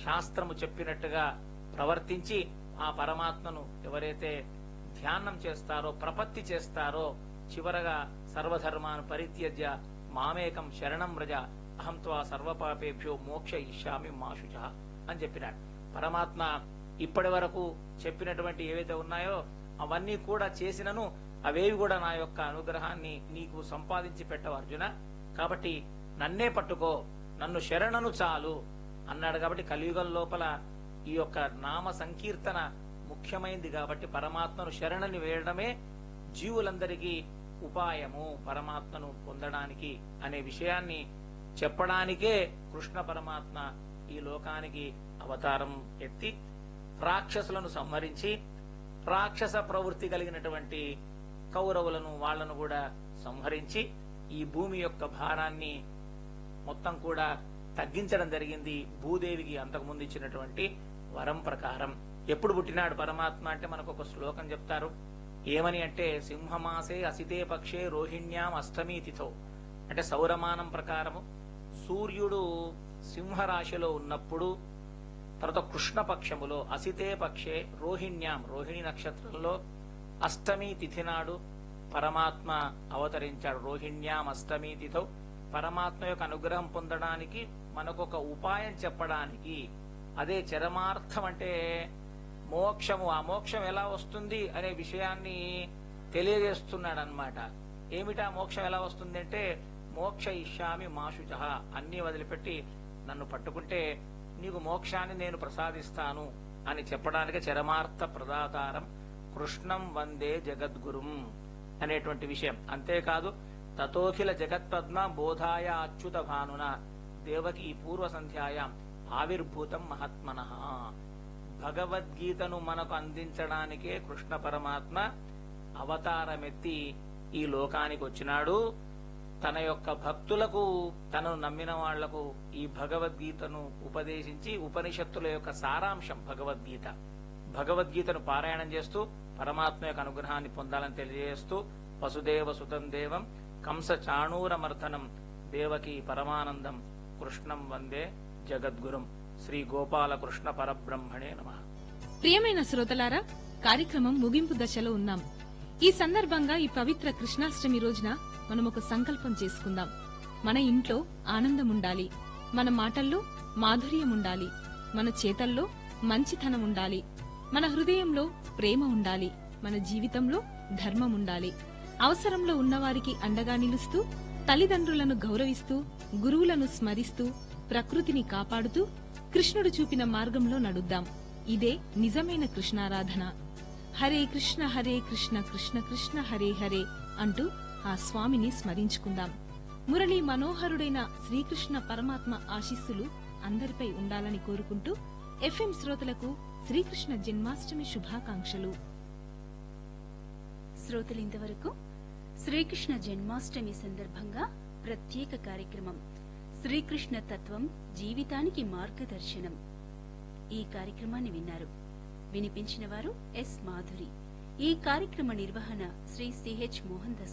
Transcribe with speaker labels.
Speaker 1: శాస్త్రము చెప్పినట్టుగా ప్రవర్తించి ఆ పరమాత్మను ఎవరైతే ధ్యానం చేస్తారో ప్రపత్తి చేస్తారో చివరగా సర్వధర్మాన్ పరిత్యజ్య మామేకం శరణం వ్రజ అహం త్వా సర్వపాపేభ్యో మోక్ష ఇష్యామి మాశుచ అని చెప్పినాడు పరమాత్మ ఇప్పటి వరకు చెప్పినటువంటి ఏవైతే ఉన్నాయో అవన్నీ కూడా చేసినను అవేవి కూడా నా యొక్క అనుగ్రహాన్ని నీకు సంపాదించి పెట్టవు అర్జున కాబట్టి నన్నే పట్టుకో నన్ను శరణను చాలు అన్నాడు కాబట్టి కలియుగం లోపల ఈ యొక్క నామ సంకీర్తన ముఖ్యమైంది కాబట్టి పరమాత్మను శరణని వేయడమే జీవులందరికీ ఉపాయము పరమాత్మను పొందడానికి అనే విషయాన్ని చెప్పడానికే కృష్ణ పరమాత్మ ఈ లోకానికి అవతారం ఎత్తి రాక్షసులను సంహరించి రాక్షస ప్రవృత్తి కలిగినటువంటి కౌరవులను వాళ్లను కూడా సంహరించి ఈ భూమి యొక్క భారాన్ని మొత్తం కూడా తగ్గించడం జరిగింది భూదేవికి అంతకుముందు ఇచ్చినటువంటి వరం ప్రకారం ఎప్పుడు పుట్టినాడు పరమాత్మ అంటే మనకు ఒక శ్లోకం చెప్తారు ఏమని అంటే సింహమాసే అసితే పక్షే రోహిణ్యాం అష్టమీ తిథో అంటే సౌరమానం ప్రకారము సూర్యుడు సింహరాశిలో ఉన్నప్పుడు తర్వాత కృష్ణ పక్షములో అసితే పక్షే రోహిణ్యాం రోహిణి నక్షత్రంలో అష్టమి తిథి నాడు పరమాత్మ అవతరించాడు రోహిణ్యాం అష్టమి తిథౌ పరమాత్మ యొక్క అనుగ్రహం పొందడానికి మనకొక ఉపాయం చెప్పడానికి అదే చరమార్థం అంటే మోక్షము ఆ మోక్షం ఎలా వస్తుంది అనే విషయాన్ని తెలియజేస్తున్నాడు అనమాట ఏమిటా మోక్షం ఎలా వస్తుంది అంటే మోక్ష ఇష్యామి మాషుచ అన్ని వదిలిపెట్టి నన్ను పట్టుకుంటే నీకు మోక్షాన్ని నేను ప్రసాదిస్తాను అని చెప్పడానికి చరమార్థ ప్రదాతారం కృష్ణం వందే జగద్గురుం అనేటువంటి విషయం అంతేకాదు తతోఖిల జగత్పద్మ బోధాయ అచ్యుత భానున దేవకి పూర్వ సంధ్యాయాం ఆవిర్భూతం మహాత్మన భగవద్గీతను మనకు అందించడానికే కృష్ణ పరమాత్మ అవతారమెత్తి ఈ లోకానికి వచ్చినాడు తన యొక్క భక్తులకు తనను నమ్మిన వాళ్లకు ఈ భగవద్గీతను ఉపదేశించి ఉపనిషత్తుల యొక్క సారాంశం భగవద్గీత భగవద్గీతను పారాయణం చేస్తూ పరమాత్మ యొక్క అనుగ్రహాన్ని పొందాలని తెలియజేస్తూ వసుదేవ సుతం దేవం కంస చాణూరమర్దనం దేవకి పరమానందం కృష్ణం వందే జగద్గురుం శ్రీ గోపాలకృష్ణ పరబ్రహ్మణే నమ
Speaker 2: ప్రియమైన శ్రోతలారా కార్యక్రమం ముగింపు దశలో ఉన్నాం ఈ సందర్భంగా ఈ పవిత్ర కృష్ణాష్టమి రోజున మనం ఒక సంకల్పం చేసుకుందాం మన ఇంట్లో ఆనందం ఉండాలి మన మాటల్లో మాధుర్యం ఉండాలి మన చేతల్లో మంచితనం ఉండాలి మన హృదయంలో ప్రేమ ఉండాలి మన జీవితంలో ధర్మం ఉండాలి అవసరంలో ఉన్నవారికి అండగా నిలుస్తూ తల్లిదండ్రులను గౌరవిస్తూ గురువులను స్మరిస్తూ ప్రకృతిని కాపాడుతూ కృష్ణుడు చూపిన మార్గంలో నడుద్దాం ఇదే నిజమైన కృష్ణారాధన హరే కృష్ణ హరే కృష్ణ కృష్ణ కృష్ణ హరే హరే అంటూ ఆ స్వామిని స్మరించుకుందాం మురళీ మనోహరుడైన శ్రీకృష్ణ పరమాత్మ ఆశీస్సులు అందరిపై ఉండాలని కోరుకుంటూ ఎఫ్ఎం శ్రోతలకు శ్రీకృష్ణ జన్మాష్టమి శుభాకాంక్షలు
Speaker 3: శ్రోతలింతవరకు శ్రీకృష్ణ జన్మాష్టమి సందర్భంగా ప్రత్యేక కార్యక్రమం శ్రీకృష్ణ తత్వం జీవితానికి మార్గదర్శనం ఈ కార్యక్రమాన్ని విన్నారు వినిపించిన వారు ఎస్ మాధురి ఈ కార్యక్రమ నిర్వహణ శ్రీ సిహెచ్ మోహన్ దాస్